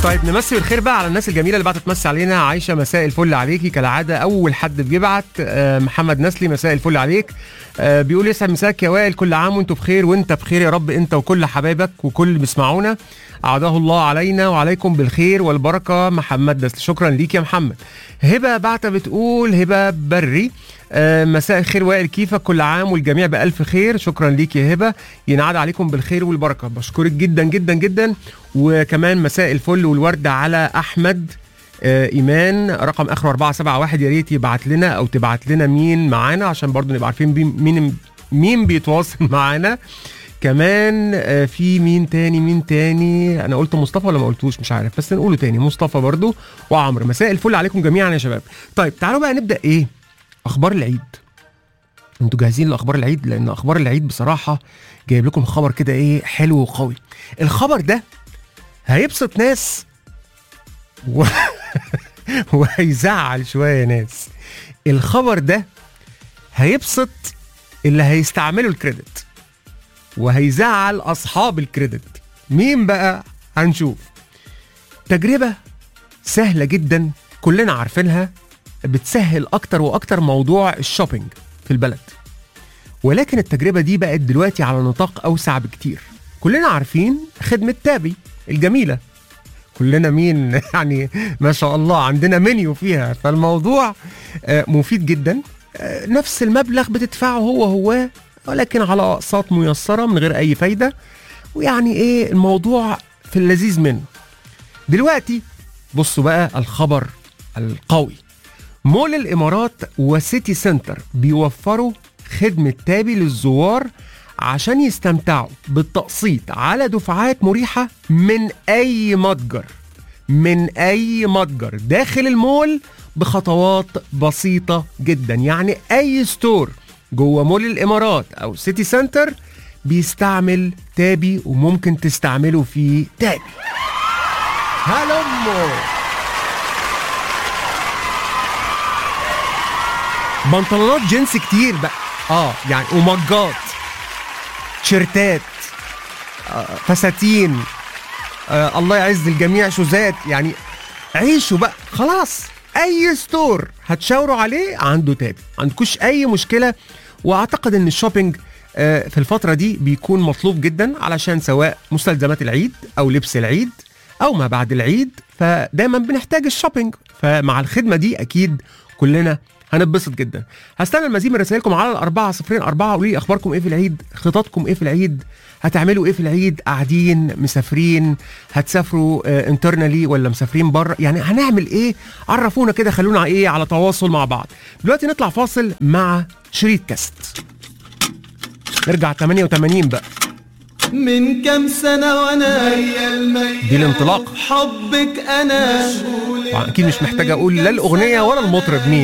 طيب نمسي بالخير بقى على الناس الجميله اللي بعتت تمسي علينا عايشه مساء الفل عليكي كالعاده اول حد بيبعت آه، محمد نسلي مساء الفل عليك آه، بيقول يسعد مساك يا وائل كل عام وانتم بخير وانت بخير يا رب انت وكل حبايبك وكل اللي بيسمعونا اعاده الله علينا وعليكم بالخير والبركه محمد نسلي شكرا ليك يا محمد هبه بعتة بتقول هبه بري آه، مساء الخير وائل كيفك كل عام والجميع بألف خير شكرا ليك يا هبه ينعاد عليكم بالخير والبركه بشكرك جدا جدا جدا وكمان مساء الفل والورد على احمد آه، ايمان رقم اخره 471 يا ريت يبعت لنا او تبعت لنا مين معانا عشان برضو نبقى عارفين بي- مين مين بيتواصل معانا كمان آه، في مين تاني مين تاني انا قلت مصطفى ولا ما قلتوش مش عارف بس نقوله تاني مصطفى برضو وعمرو مساء الفل عليكم جميعا يا شباب طيب تعالوا بقى نبدا ايه اخبار العيد انتوا جاهزين لاخبار العيد لان اخبار العيد بصراحه جايب لكم خبر كده ايه حلو وقوي الخبر ده هيبسط ناس و... وهيزعل شويه ناس الخبر ده هيبسط اللي هيستعملوا الكريدت وهيزعل اصحاب الكريدت مين بقى هنشوف تجربه سهله جدا كلنا عارفينها بتسهل اكتر واكتر موضوع الشوبينج في البلد ولكن التجربه دي بقت دلوقتي على نطاق اوسع بكتير كلنا عارفين خدمه تابي الجميله كلنا مين يعني ما شاء الله عندنا منيو فيها فالموضوع آه، مفيد جدا آه، نفس المبلغ بتدفعه هو هو ولكن على اقساط ميسره من غير اي فايده ويعني ايه الموضوع في اللذيذ منه دلوقتي بصوا بقى الخبر القوي مول الامارات وسيتي سنتر بيوفروا خدمه تابي للزوار عشان يستمتعوا بالتقسيط على دفعات مريحه من اي متجر من اي متجر داخل المول بخطوات بسيطه جدا يعني اي ستور جوه مول الامارات او سيتي سنتر بيستعمل تابي وممكن تستعمله في تابي هلمو بنطلونات جينز كتير بقى اه يعني ومجات تيشيرتات آه فساتين آه الله يعز الجميع شوزات يعني عيشوا بقى خلاص اي ستور هتشاوروا عليه عنده تابي ما عندكوش اي مشكله واعتقد ان الشوبينج آه، في الفترة دي بيكون مطلوب جدا علشان سواء مستلزمات العيد أو لبس العيد أو ما بعد العيد فدايما بنحتاج الشوبينج فمع الخدمة دي أكيد كلنا هنتبسط جدا هستنى المزيد من رسائلكم على الأربعة صفرين أربعة قولوا لي أخباركم إيه في العيد خططكم إيه في العيد هتعملوا إيه في العيد قاعدين مسافرين هتسافروا انترنالي ولا مسافرين بره يعني هنعمل إيه عرفونا كده خلونا إيه على تواصل مع بعض دلوقتي نطلع فاصل مع شريط كاست نرجع 88 بقى من كم سنة وانا دي الانطلاق حبك انا طبعا اكيد مش محتاج اقول لا الاغنيه ولا المطرب مين